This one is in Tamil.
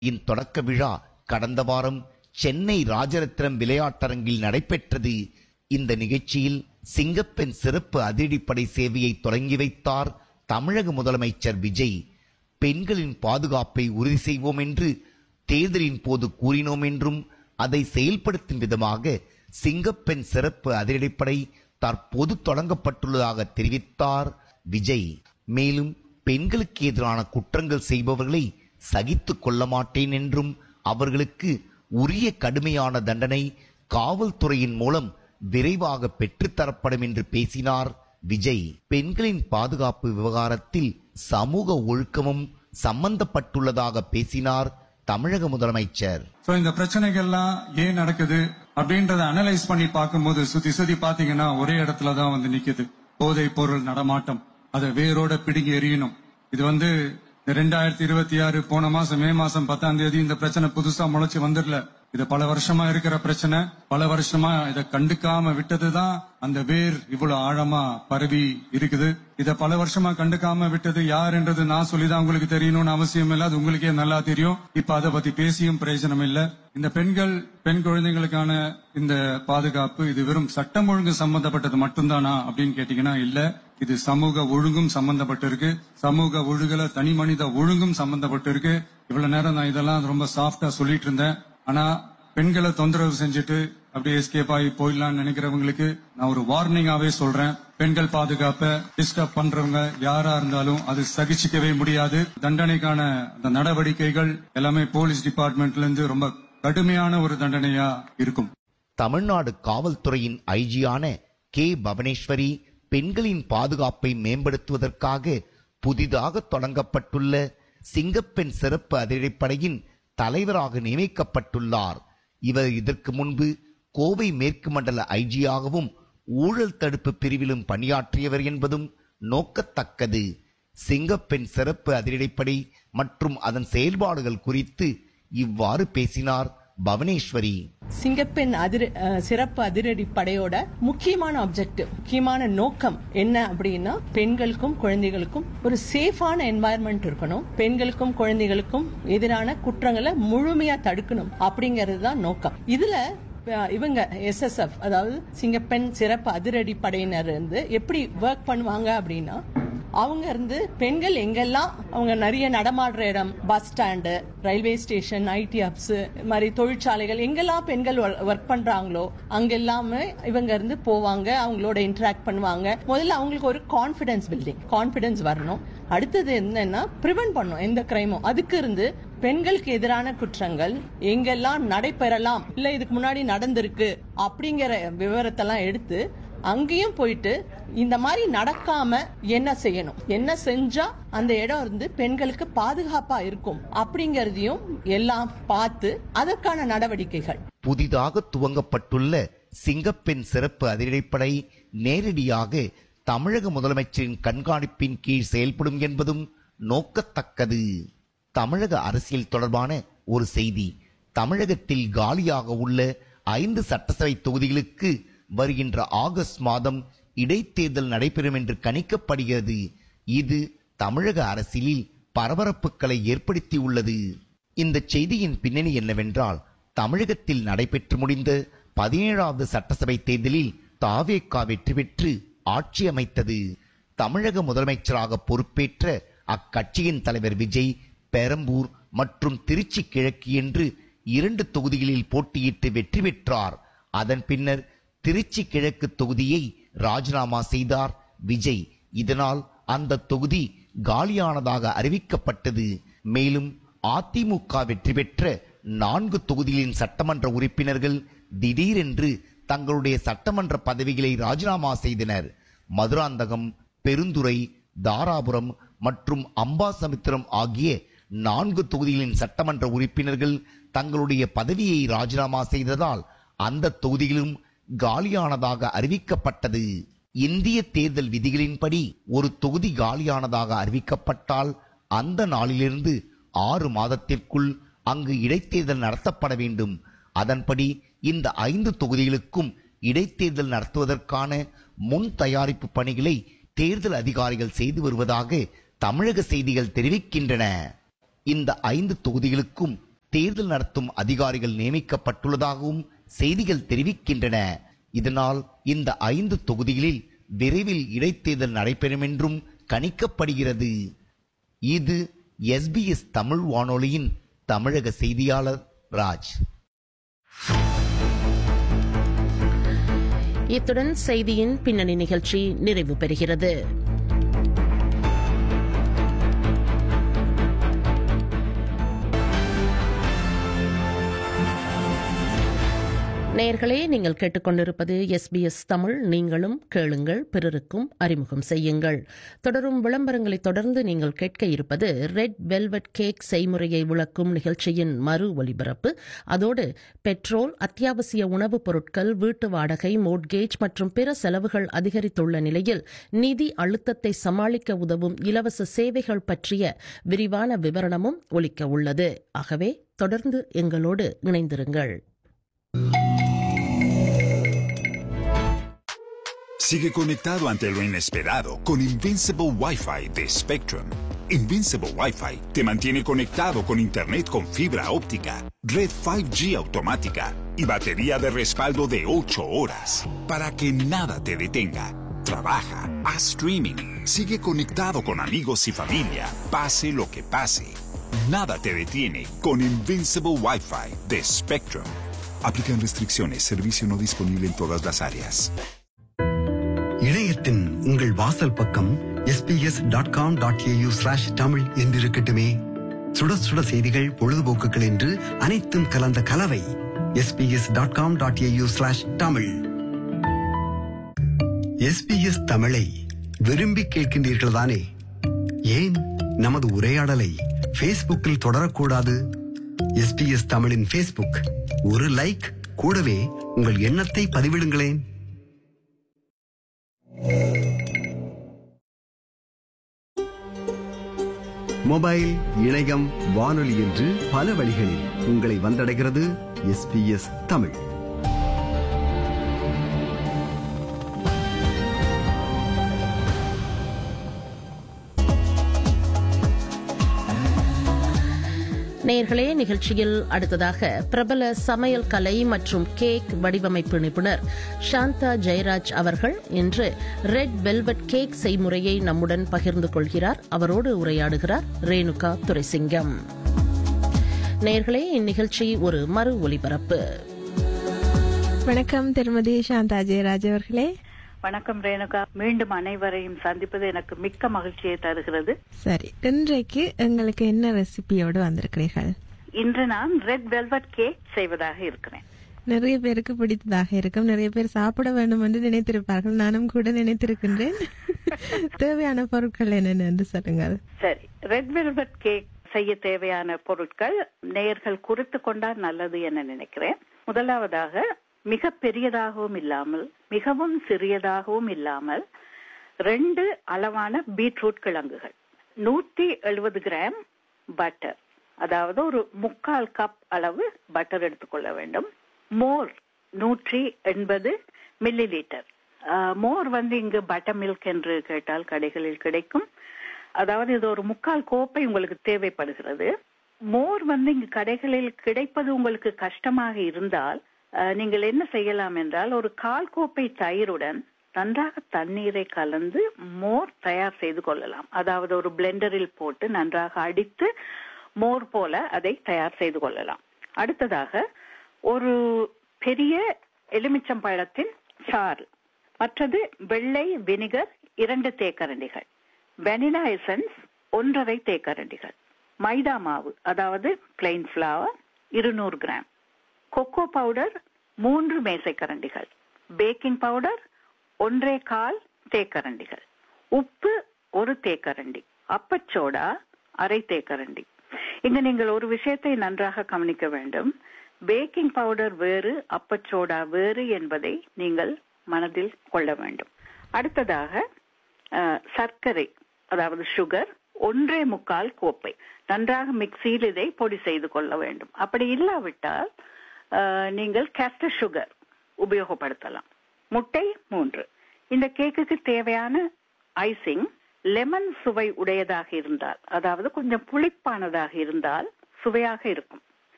இன் தொடக்க விழா கடந்த வாரம் சென்னை ராஜரத்னம் விளையாட்டரங்கில் நடைபெற்றது இந்த நிகழ்ச்சியில் சிங்கப்பெண் சிறப்பு அதிரடிப்படை சேவையை தொடங்கி வைத்தார் தமிழக முதலமைச்சர் விஜய் பெண்களின் பாதுகாப்பை உறுதி செய்வோம் என்று தேர்தலின் போது கூறினோம் என்றும் அதை செயல்படுத்தும் விதமாக சிங்கப்பெண் சிறப்பு அதிரடிப்படை தற்போது தொடங்கப்பட்டுள்ளதாக தெரிவித்தார் விஜய் மேலும் பெண்களுக்கு எதிரான குற்றங்கள் செய்பவர்களை சகித்துக் கொள்ள மாட்டேன் என்றும் அவர்களுக்கு உரிய கடுமையான தண்டனை காவல்துறையின் மூலம் விரைவாக பெற்றுத்தரப்படும் என்று பேசினார் விஜய் பெண்களின் பாதுகாப்பு விவகாரத்தில் சமூக ஒழுக்கமும் சம்பந்தப்பட்டுள்ளதாக பேசினார் தமிழக முதலமைச்சர் சோ இந்த பிரச்சனைகள்லாம் ஏன் நடக்குது அப்படின்றத அனலைஸ் பண்ணி பார்க்கும்போது சுத்தி சுத்தி பாத்தீங்கன்னா ஒரே இடத்துல தான் வந்து நிக்குது போதை பொருள் நடமாட்டம் அதை வேரோட பிடுங்கி எறியணும் இது வந்து ரெண்டாயிரத்தி இருபத்தி ஆறு போன மாசம் மே மாசம் பத்தாம் தேதி இந்த பிரச்சனை புதுசா முளைச்சு வந்துடல இது பல வருஷமா இருக்கிற பிரச்சனை பல வருஷமா இதை கண்டுக்காம விட்டதுதான் அந்த வேர் இவ்வளவு ஆழமா பரவி இருக்குது இத பல வருஷமா கண்டுக்காம விட்டது யாருன்றது நான் சொல்லிதான் உங்களுக்கு தெரியணும்னு அவசியம் இல்ல அது உங்களுக்கே நல்லா தெரியும் இப்ப அதை பத்தி பேசியும் பிரயோஜனம் இல்ல இந்த பெண்கள் பெண் குழந்தைகளுக்கான இந்த பாதுகாப்பு இது வெறும் சட்டம் ஒழுங்கு சம்பந்தப்பட்டது மட்டும்தானா அப்படின்னு கேட்டீங்கன்னா இல்ல இது சமூக ஒழுங்கும் சம்பந்தப்பட்டிருக்கு சமூக ஒழுகல தனி மனித ஒழுங்கும் சம்பந்தப்பட்டிருக்கு இவ்வளவு நேரம் நான் இதெல்லாம் ரொம்ப சாஃப்டா சொல்லிட்டு இருந்தேன் ஆனா பெண்களை தொந்தரவு செஞ்சுட்டு அப்படியே எஸ்கேப் ஆகி போயிடலாம்னு நினைக்கிறவங்களுக்கு நான் ஒரு வார்னிங்காவே சொல்றேன் பெண்கள் பாதுகாப்பை டிஸ்டர்ப் பண்றவங்க யாரா இருந்தாலும் அது சகிச்சுக்கவே முடியாது தண்டனைக்கான அந்த நடவடிக்கைகள் எல்லாமே போலீஸ் டிபார்ட்மெண்ட்ல இருந்து ரொம்ப கடுமையான ஒரு தண்டனையா இருக்கும் தமிழ்நாடு காவல்துறையின் ஐஜியான கே பவனேஸ்வரி பெண்களின் பாதுகாப்பை மேம்படுத்துவதற்காக புதிதாக தொடங்கப்பட்டுள்ள சிங்கப்பெண் சிறப்பு அதிரடிப்படையின் தலைவராக நியமிக்கப்பட்டுள்ளார் இவர் இதற்கு முன்பு கோவை மேற்கு மண்டல ஐஜியாகவும் ஊழல் தடுப்பு பிரிவிலும் பணியாற்றியவர் என்பதும் நோக்கத்தக்கது சிங்கப்பெண் சிறப்பு அதிரடிப்படை மற்றும் அதன் செயல்பாடுகள் குறித்து இவ்வாறு பேசினார் பவனேஸ்வரி சிங்கப்பெண் அதிர அஹ், சிறப்பு அதிரடி படையோட முக்கியமான ஆப்ஜெக்டிவ் முக்கியமான நோக்கம் என்ன அப்படின்னா பெண்களுக்கும் குழந்தைகளுக்கும் ஒரு சேஃபான என்வாயர்மெண்ட் இருக்கணும் பெண்களுக்கும் குழந்தைகளுக்கும் எதிரான குற்றங்களை முழுமையா தடுக்கணும் அப்படிங்கிறது தான் நோக்கம் இதுல அஹ், இவங்க எஸ்எஸ்எஃப் அதாவது சிங்கப்பெண் சிறப்பு அதிரடி படையினர் இருந்து எப்படி ஒர்க் பண்ணுவாங்க அப்படின்னா அவங்க இருந்து பெண்கள் எங்கெல்லாம் அவங்க நிறைய நடமாடுற இடம் bus stand railway station IT hubs மாதிரி தொழிற்சாலைகள் எங்கெல்லாம் பெண்கள் ஒர்க் பண்றாங்களோ அங்கெல்லாமே இவங்க இருந்து போவாங்க அவங்களோட இன்டராக்ட் பண்ணுவாங்க முதல்ல அவங்களுக்கு ஒரு கான்பிடன்ஸ் பில்டிங் கான்பிடன்ஸ் வரணும் அடுத்தது என்னன்னா ப்ரிவென்ட் பண்ணும் எந்த கிரைமும் அதுக்கு இருந்து பெண்களுக்கு எதிரான குற்றங்கள் எங்கெல்லாம் நடைபெறலாம் இல்ல இதுக்கு முன்னாடி நடந்திருக்கு அப்படிங்கிற விவரத்தெல்லாம் எடுத்து அங்கேயும் போயிட்டு இந்த மாதிரி நடக்காம என்ன செய்யணும் என்ன செஞ்சா அந்த இடம் இருந்து பெண்களுக்கு பாதுகாப்பா இருக்கும் அப்படிங்கறதையும் எல்லாம் பார்த்து அதற்கான நடவடிக்கைகள் புதிதாக துவங்கப்பட்டுள்ள சிங்கப்பெண் சிறப்பு அதிரடிப்படை நேரடியாக தமிழக முதலமைச்சரின் கண்காணிப்பின் கீழ் செயல்படும் என்பதும் நோக்கத்தக்கது தமிழக அரசியல் தொடர்பான ஒரு செய்தி தமிழகத்தில் காலியாக உள்ள ஐந்து சட்டசபை தொகுதிகளுக்கு வருகின்ற ஆகஸ்ட் மாதம் இடைத்தேர்தல் நடைபெறும் என்று கணிக்கப்படுகிறது இது தமிழக அரசியலில் பரபரப்புகளை ஏற்படுத்தியுள்ளது இந்த செய்தியின் பின்னணி என்னவென்றால் தமிழகத்தில் நடைபெற்று முடிந்த பதினேழாவது சட்டசபை தேர்தலில் தாவேகா வெற்றி பெற்று ஆட்சி அமைத்தது தமிழக முதலமைச்சராக பொறுப்பேற்ற அக்கட்சியின் தலைவர் விஜய் பெரம்பூர் மற்றும் திருச்சி கிழக்கு என்று இரண்டு தொகுதிகளில் போட்டியிட்டு வெற்றி பெற்றார் அதன் பின்னர் திருச்சி கிழக்கு தொகுதியை ராஜினாமா செய்தார் விஜய் இதனால் அந்த தொகுதி காலியானதாக அறிவிக்கப்பட்டது மேலும் அதிமுக வெற்றி பெற்ற நான்கு தொகுதிகளின் சட்டமன்ற உறுப்பினர்கள் திடீரென்று தங்களுடைய சட்டமன்ற பதவிகளை ராஜினாமா செய்தனர் மதுராந்தகம் பெருந்துறை தாராபுரம் மற்றும் அம்பாசமுத்திரம் ஆகிய நான்கு தொகுதிகளின் சட்டமன்ற உறுப்பினர்கள் தங்களுடைய பதவியை ராஜினாமா செய்ததால் அந்த தொகுதிகளும் காலியானதாக அறிவிக்கப்பட்டது இந்திய தேர்தல் விதிகளின்படி ஒரு தொகுதி காலியானதாக அறிவிக்கப்பட்டால் அந்த நாளிலிருந்து ஆறு மாதத்திற்குள் அங்கு இடைத்தேர்தல் நடத்தப்பட வேண்டும் அதன்படி இந்த ஐந்து தொகுதிகளுக்கும் இடைத்தேர்தல் நடத்துவதற்கான முன் தயாரிப்பு பணிகளை தேர்தல் அதிகாரிகள் செய்து வருவதாக தமிழக செய்திகள் தெரிவிக்கின்றன இந்த ஐந்து தொகுதிகளுக்கும் தேர்தல் நடத்தும் அதிகாரிகள் நியமிக்கப்பட்டுள்ளதாகவும் செய்திகள் தெரிவிக்கின்றன இதனால் இந்த ஐந்து தொகுதிகளில் விரைவில் இடைத்தேர்தல் நடைபெறும் என்றும் கணிக்கப்படுகிறது இது எஸ்பிஎஸ் தமிழ் வானொலியின் தமிழக செய்தியாளர் ராஜ் இத்துடன் செய்தியின் பின்னணி நிகழ்ச்சி நிறைவு பெறுகிறது நேயர்களே நீங்கள் கேட்டுக்கொண்டிருப்பது எஸ்பிஎஸ் தமிழ் நீங்களும் கேளுங்கள் பிறருக்கும் அறிமுகம் செய்யுங்கள் தொடரும் விளம்பரங்களை தொடர்ந்து நீங்கள் கேட்க இருப்பது ரெட் வெல்வெட் கேக் செய்முறையை விளக்கும் நிகழ்ச்சியின் மறு ஒலிபரப்பு அதோடு பெட்ரோல் அத்தியாவசிய உணவுப் பொருட்கள் வீட்டு வாடகை மோட்கேஜ் மற்றும் பிற செலவுகள் அதிகரித்துள்ள நிலையில் நிதி அழுத்தத்தை சமாளிக்க உதவும் இலவச சேவைகள் பற்றிய விரிவான விவரணமும் ஒலிக்க உள்ளது ஆகவே தொடர்ந்து எங்களோடு இணைந்திருங்கள் Sigue conectado ante lo inesperado con Invincible Wi-Fi de Spectrum. Invincible Wi-Fi te mantiene conectado con Internet con fibra óptica, red 5G automática y batería de respaldo de 8 horas para que nada te detenga. Trabaja, haz streaming, sigue conectado con amigos y familia, pase lo que pase. Nada te detiene con Invincible Wi-Fi de Spectrum. Aplican restricciones, servicio no disponible en todas las áreas. இணையத்தின் உங்கள் வாசல் பக்கம் SBS dot com dot AU slash Tamil என்றிருக்கட்டுமே சுட சுட செய்திகள் பொழுதுபோக்குகள் என்று அனைத்தும் கலந்த கலவை SBS dot com dot AU slash Tamil SBS தமிழை விரும்பி கேட்கின்றீர்கள் தானே ஏன் நமது உரையாடலை ஃபேஸ்புக்கில் தொடரக்கூடாது எஸ்பிஎஸ் தமிழின் ஃபேஸ்புக் ஒரு லைக் கூடவே உங்கள் எண்ணத்தை பதிவிடுங்களேன் மொபைல் இணையம் வானொலி என்று பல வழிகளில் உங்களை வந்தடைகிறது எஸ்பிஎஸ் தமிழ் நேர்களே நிகழ்ச்சியில் அடுத்ததாக பிரபல சமையல் கலை மற்றும் கேக் வடிவமைப்பு நிபுணர் சாந்தா ஜெயராஜ் அவர்கள் இன்று ரெட் வெல்வெட் கேக் செய்முறையை நம்முடன் பகிர்ந்து கொள்கிறார் அவரோடு உரையாடுகிறார் ரேணுகா துரைசிங்கம் நேர்களே இந்நிகழ்ச்சி ஒரு மறு ஒலிபரப்பு வணக்கம் திருமதி சாந்தா ஜெயராஜ் அவர்களே வணக்கம் ரேணுகா மீண்டும் அனைவரையும் சந்திப்பது எனக்கு மிக்க மகிழ்ச்சியை தருகிறது சரி இன்றைக்கு எங்களுக்கு என்ன ரெசிபியோடு வந்திருக்கிறீர்கள் இன்று நான் ரெட் வெல்வெட் கேக் செய்வதாக இருக்கிறேன் நிறைய பேருக்கு பிடித்ததாக இருக்கும் நிறைய பேர் சாப்பிட வேண்டும் என்று நினைத்திருப்பார்கள் நானும் கூட நினைத்திருக்கின்றேன் தேவையான பொருட்கள் என்னென்ன என்று சொல்லுங்கள் சரி ரெட் வெல்வெட் கேக் செய்ய தேவையான பொருட்கள் நேயர்கள் குறித்து கொண்டால் நல்லது என நினைக்கிறேன் முதலாவதாக மிக பெரியதாகவும் இல்லாமல் மிகவும் சிறியதாகவும் இல்லாமல் ரெண்டு அளவான பீட்ரூட் கிழங்குகள் நூத்தி எழுபது கிராம் பட்டர் அதாவது ஒரு முக்கால் கப் அளவு பட்டர் எடுத்துக்கொள்ள வேண்டும் மோர் நூற்றி எண்பது மில்லி லிட்டர் மோர் வந்து இங்கு பட்டர் மில்க் என்று கேட்டால் கடைகளில் கிடைக்கும் அதாவது இது ஒரு முக்கால் கோப்பை உங்களுக்கு தேவைப்படுகிறது மோர் வந்து இங்கு கடைகளில் கிடைப்பது உங்களுக்கு கஷ்டமாக இருந்தால் அஹ், நீங்கள் என்ன செய்யலாம் என்றால் ஒரு கால் கோப்பை தயிருடன் நன்றாக தண்ணீரை கலந்து மோர் தயார் செய்து கொள்ளலாம் அதாவது ஒரு பிளெண்டரில் போட்டு நன்றாக அடித்து மோர் போல அதை தயார் செய்து கொள்ளலாம் அடுத்ததாக ஒரு பெரிய எலுமிச்சம்பழத்தின் சாறு மற்றது வெள்ளை வினிகர் இரண்டு தேக்கரண்டிகள் வெனிலா எசன்ஸ் ஒன்றரை தேக்கரண்டிகள் மைதா மாவு அதாவது பிளைன் ஃபிளவர் இருநூறு கிராம் கொக்கோ பவுடர் மூன்று மேசைக்கரண்டிகள் பேக்கிங் பவுடர் ஒன்றே கால் தேக்கரண்டிகள் உப்பு ஒரு தேக்கரண்டி அப்பச்சோடா அரை தேக்கரண்டி இங்க நீங்கள் ஒரு விஷயத்தை நன்றாக கவனிக்க வேண்டும் பேக்கிங் பவுடர் வேறு அப்பச்சோடா வேறு என்பதை நீங்கள் மனதில் கொள்ள வேண்டும் அடுத்ததாக அஹ், சர்க்கரை அதாவது சுகர் ஒன்றே முக்கால் கோப்பை நன்றாக மிக்சியில் இதை பொடி செய்து கொள்ள வேண்டும் அப்படி இல்லாவிட்டால் அஹ், நீங்கள் கேஸ்டர் சுகர் உபயோகப்படுத்தலாம் முட்டை மூன்று இந்த கேக்குக்கு தேவையான ஐசிங் லெமன் சுவை உடையதாக இருந்தால் அதாவது கொஞ்சம் புளிப்பானதாக இருந்தால் சுவையாக இருக்கும்